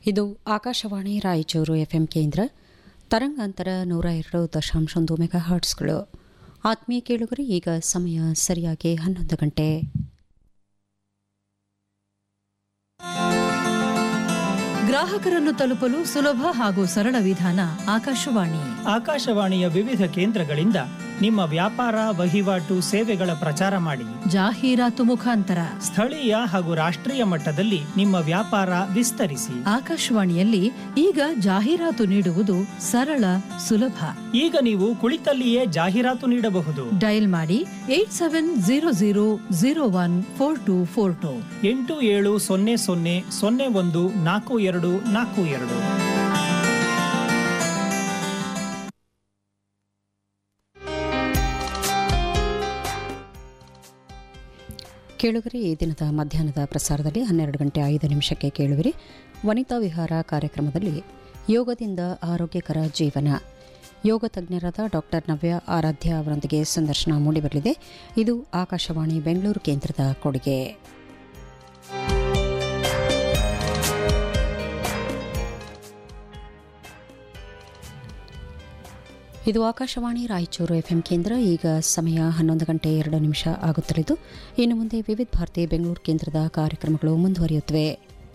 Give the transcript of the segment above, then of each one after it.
ಇದು ಆಕಾಶವಾಣಿ ರಾಯಚೂರು ಎಫ್ಎಂ ಕೇಂದ್ರ ತರಂಗಾಂತರ ನೂರ ಎರಡು ದಶಾಂಶ ಒಂದು ಮೆಗಾ ಹರ್ಟ್ಸ್ಗಳು ಆತ್ಮೀಯ ಕೇಳುಗರೆ ಈಗ ಸಮಯ ಸರಿಯಾಗಿ ಹನ್ನೊಂದು ಗಂಟೆ ಗ್ರಾಹಕರನ್ನು ತಲುಪಲು ಸುಲಭ ಹಾಗೂ ಸರಳ ವಿಧಾನ ಆಕಾಶವಾಣಿ ಆಕಾಶವಾಣಿಯ ವಿವಿಧ ಕೇಂದ್ರಗಳಿಂದ ನಿಮ್ಮ ವ್ಯಾಪಾರ ವಹಿವಾಟು ಸೇವೆಗಳ ಪ್ರಚಾರ ಮಾಡಿ ಜಾಹೀರಾತು ಮುಖಾಂತರ ಸ್ಥಳೀಯ ಹಾಗೂ ರಾಷ್ಟ್ರೀಯ ಮಟ್ಟದಲ್ಲಿ ನಿಮ್ಮ ವ್ಯಾಪಾರ ವಿಸ್ತರಿಸಿ ಆಕಾಶವಾಣಿಯಲ್ಲಿ ಈಗ ಜಾಹೀರಾತು ನೀಡುವುದು ಸರಳ ಸುಲಭ ಈಗ ನೀವು ಕುಳಿತಲ್ಲಿಯೇ ಜಾಹೀರಾತು ನೀಡಬಹುದು ಡಯಲ್ ಮಾಡಿ eight seven zero zero zero one four two four two ಎಂಟು ಏಳು ಸೊನ್ನೆ ಸೊನ್ನೆ ಸೊನ್ನೆ ಒಂದು ನಾಲ್ಕು ಎರಡು ನಾಲ್ಕು ಎರಡು ಕೇಳುಗರೆ ಈ ದಿನದ ಮಧ್ಯಾಹ್ನದ ಪ್ರಸಾರದಲ್ಲಿ ಹನ್ನೆರಡು ಗಂಟೆ ಐದು ನಿಮಿಷಕ್ಕೆ ಕೇಳುವಿರಿ ವನಿತಾ ವಿಹಾರ ಕಾರ್ಯಕ್ರಮದಲ್ಲಿ ಯೋಗದಿಂದ ಆರೋಗ್ಯಕರ ಜೀವನ ಯೋಗ ತಜ್ಞರಾದ ಡಾಕ್ಟರ್ ನವ್ಯ ಆರಾಧ್ಯ ಅವರೊಂದಿಗೆ ಸಂದರ್ಶನ ಮೂಡಿಬರಲಿದೆ ಇದು ಆಕಾಶವಾಣಿ ಬೆಂಗಳೂರು ಕೇಂದ್ರದ ಕೊಡುಗೆ ಇದು ಆಕಾಶವಾಣಿ ರಾಯಚೂರು ಎಫ್ಎಂ ಕೇಂದ್ರ ಈಗ ಸಮಯ ಹನ್ನೊಂದು ಗಂಟೆ ಎರಡು ನಿಮಿಷ ಆಗುತ್ತಲಿದ್ದು ಇನ್ನು ಮುಂದೆ ವಿವಿಧ ಭಾರತಿ ಬೆಂಗಳೂರು ಕೇಂದ್ರದ ಕಾರ್ಯಕ್ರಮಗಳು ಮುಂದುವರಿಯುತ್ತವೆ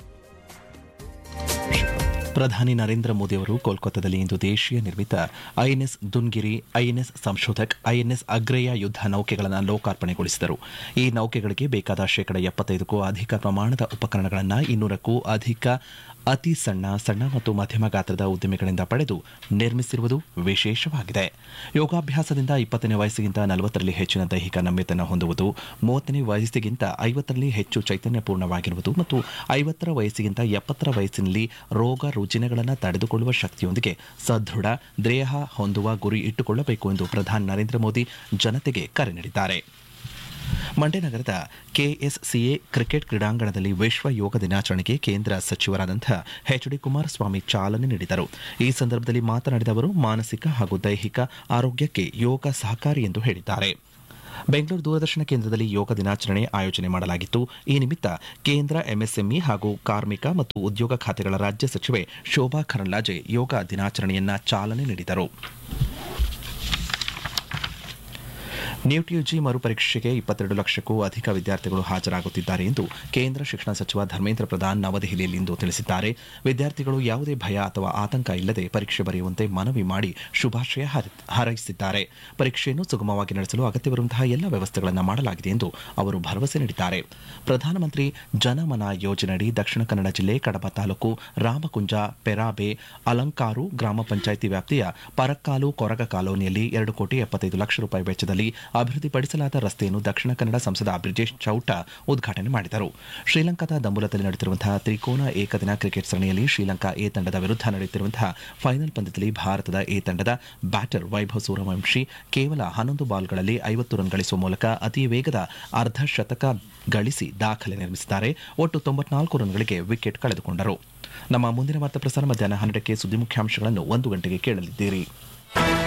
ಪ್ರಧಾನಿ ನರೇಂದ್ರ ಮೋದಿ ಅವರು ಕೋಲ್ಕತ್ತಾದಲ್ಲಿ ಇಂದು ದೇಶೀಯ ನಿರ್ಮಿತ INS Dunagiri INS Sanshodhak INS Agray ಯುದ್ಧ ನೌಕೆಗಳನ್ನು ಲೋಕಾರ್ಪಣೆಗೊಳಿಸಿದರು ಈ ನೌಕೆಗಳಿಗೆ ಬೇಕಾದ ಶೇಕಡ ಎಪ್ಪತ್ತೈದಕ್ಕೂ ಅಧಿಕ ಪ್ರಮಾಣದ ಉಪಕರಣಗಳನ್ನು ಇನ್ನೂರಕ್ಕೂ ಅಧಿಕ ಅತಿ ಸಣ್ಣ ಸಣ್ಣ ಮತ್ತು ಮಧ್ಯಮ ಗಾತ್ರದ ಉದ್ಯಮಿಗಳಿಂದ ಪಡೆದು ನಿರ್ಮಿಸಿರುವುದು ವಿಶೇಷವಾಗಿದೆ ಯೋಗಾಭ್ಯಾಸದಿಂದ ಇಪ್ಪತ್ತನೇ ವಯಸ್ಸಿಗಿಂತ ನಲವತ್ತರಲ್ಲಿ ಹೆಚ್ಚಿನ ದೈಹಿಕ ನಮ್ಯತೆಯನ್ನು ಹೊಂದುವುದು ಮೂವತ್ತನೇ ವಯಸ್ಸಿಗಿಂತ ಐವತ್ತರಲ್ಲಿ ಹೆಚ್ಚು ಚೈತನ್ಯಪೂರ್ಣವಾಗಿರುವುದು ಮತ್ತು ಐವತ್ತರ ವಯಸ್ಸಿಗಿಂತ ಎಪ್ಪತ್ತರ ವಯಸ್ಸಿನಲ್ಲಿ ರೋಗ ರುಜಿನಗಳನ್ನು ತಡೆದುಕೊಳ್ಳುವ ಶಕ್ತಿಯೊಂದಿಗೆ ಸದೃಢ ದೇಹ ಹೊಂದುವ ಗುರಿ ಇಟ್ಟುಕೊಳ್ಳಬೇಕು ಎಂದು ಪ್ರಧಾನಿ ನರೇಂದ್ರ ಮೋದಿ ಜನತೆಗೆ ಕರೆ ನೀಡಿದ್ದಾರೆ ಮಂಡ್ಯ ನಗರದ ಕೆಎಸ್ಸಿಎ ಕ್ರಿಕೆಟ್ ಕ್ರೀಡಾಂಗಣದಲ್ಲಿ ವಿಶ್ವ ಯೋಗ ದಿನಾಚರಣೆಗೆ ಕೇಂದ್ರ ಸಚಿವರಾದಂಥ ಎಚ್ ಡಿ ಕುಮಾರಸ್ವಾಮಿ ಚಾಲನೆ ನೀಡಿದರು ಈ ಸಂದರ್ಭದಲ್ಲಿ ಮಾತನಾಡಿದ ಅವರು ಮಾನಸಿಕ ಹಾಗೂ ದೈಹಿಕ ಆರೋಗ್ಯಕ್ಕೆ ಯೋಗ ಸಹಕಾರಿ ಎಂದು ಹೇಳಿದ್ದಾರೆ ಬೆಂಗಳೂರು ದೂರದರ್ಶನ ಕೇಂದ್ರದಲ್ಲಿ ಯೋಗ ದಿನಾಚರಣೆ ಆಯೋಜನೆ ಮಾಡಲಾಗಿತ್ತು ಈ ನಿಮಿತ್ತ ಕೇಂದ್ರ ಎಂಎಸ್ಎಂಇ ಹಾಗೂ ಕಾರ್ಮಿಕ ಮತ್ತು ಉದ್ಯೋಗ ಖಾತೆಗಳ ರಾಜ್ಯ ಸಚಿವೆ ಶೋಭಾ ಕರಂದ್ಲಾಜೆ ಯೋಗ ದಿನಾಚರಣೆಯನ್ನ ಚಾಲನೆ ನೀಡಿದರು ನೀಟ್ ಯುಜಿ ಮರುಪರೀಕ್ಷೆಗೆ ಇಪ್ಪತ್ತೆರಡು ಲಕ್ಷಕ್ಕೂ ಅಧಿಕ ವಿದ್ಯಾರ್ಥಿಗಳು ಹಾಜರಾಗುತ್ತಿದ್ದಾರೆ ಎಂದು ಕೇಂದ್ರ ಶಿಕ್ಷಣ ಸಚಿವ ಧರ್ಮೇಂದ್ರ ಪ್ರಧಾನ್ ನವದೆಹಲಿಯಲ್ಲಿಂದು ತಿಳಿಸಿದ್ದಾರೆ ವಿದ್ಯಾರ್ಥಿಗಳು ಯಾವುದೇ ಭಯ ಅಥವಾ ಆತಂಕ ಇಲ್ಲದೆ ಪರೀಕ್ಷೆ ಬರೆಯುವಂತೆ ಮನವಿ ಮಾಡಿ ಶುಭಾಶಯ ಹಾರೈಸಿದ್ದಾರೆ ಪರೀಕ್ಷೆಯನ್ನು ಸುಗಮವಾಗಿ ನಡೆಸಲು ಅಗತ್ಯವಿರುವಂತಹ ಎಲ್ಲ ವ್ಯವಸ್ಥೆಗಳನ್ನು ಮಾಡಲಾಗಿದೆ ಎಂದು ಅವರು ಭರವಸೆ ನೀಡಿದ್ದಾರೆ ಪ್ರಧಾನಮಂತ್ರಿ ಜನಮನ ಯೋಜನೆಯಡಿ ದಕ್ಷಿಣ ಕನ್ನಡ ಜಿಲ್ಲೆ ಕಡಬ ತಾಲೂಕು ರಾಮಕುಂಜ ಪೆರಾಬೆ ಅಲಂಕಾರು ಗ್ರಾಮ ಪಂಚಾಯಿತಿ ವ್ಯಾಪ್ತಿಯ ಪರಕ್ಕಾಲು ಕೊರಗ ಕಾಲೋನಿಯಲ್ಲಿ ಎರಡು ಕೋಟಿ ಎಪ್ಪತ್ತೈದು ಲಕ್ಷ ರೂಪಾಯಿ ವೆಚ್ಚದಲ್ಲಿ ಅಭಿವೃದ್ಧಿಪಡಿಸಲಾದ ರಸ್ತೆಯನ್ನು ದಕ್ಷಿಣ ಕನ್ನಡ ಸಂಸದ ಬ್ರಿಜೇಶ್ ಚೌಟ ಉದ್ಘಾಟನೆ ಮಾಡಿದರು ಶ್ರೀಲಂಕಾದ ದಂಬುಲದಲ್ಲಿ ನಡೆಯುತ್ತಿರುವಂತಹ ತ್ರಿಕೋನ ಏಕದಿನ ಕ್ರಿಕೆಟ್ ಸರಣಿಯಲ್ಲಿ ಶ್ರೀಲಂಕಾ ಎ ತಂಡದ ವಿರುದ್ಧ ನಡೆಯುತ್ತಿರುವಂತಹ ಫೈನಲ್ ಪಂದ್ಯದಲ್ಲಿ ಭಾರತದ ಎ ತಂಡದ ಬ್ಯಾಟರ್ ವೈಭವ್ ಸೂರ್ಯವಂಶಿ ಕೇವಲ ಹನ್ನೊಂದು ಬಾಲ್ಗಳಲ್ಲಿ ಐವತ್ತು ರನ್ ಗಳಿಸುವ ಮೂಲಕ ಅತಿ ವೇಗದ ಅರ್ಧ ಶತಕ ಗಳಿಸಿ ದಾಖಲೆ ನಿರ್ಮಿಸಿದ್ದಾರೆ ಒಟ್ಟು ತೊಂಬತ್ನಾಲ್ಕು ರನ್ಗಳಿಗೆ ವಿಕೆಟ್ ಕಳೆದುಕೊಂಡರು ನಮ್ಮ ಮುಂದಿನ ವಾರ್ತಾ ಪ್ರಸಾರ ಮಧ್ಯಾಹ್ನ ಹನ್ನೆರಡಕ್ಕೆ ಸುದ್ದಿ ಮುಖ್ಯಾಂಶಗಳನ್ನು ಒಂದು ಗಂಟೆಗೆ ಕೇಳಲಿದ್ದೀರಿ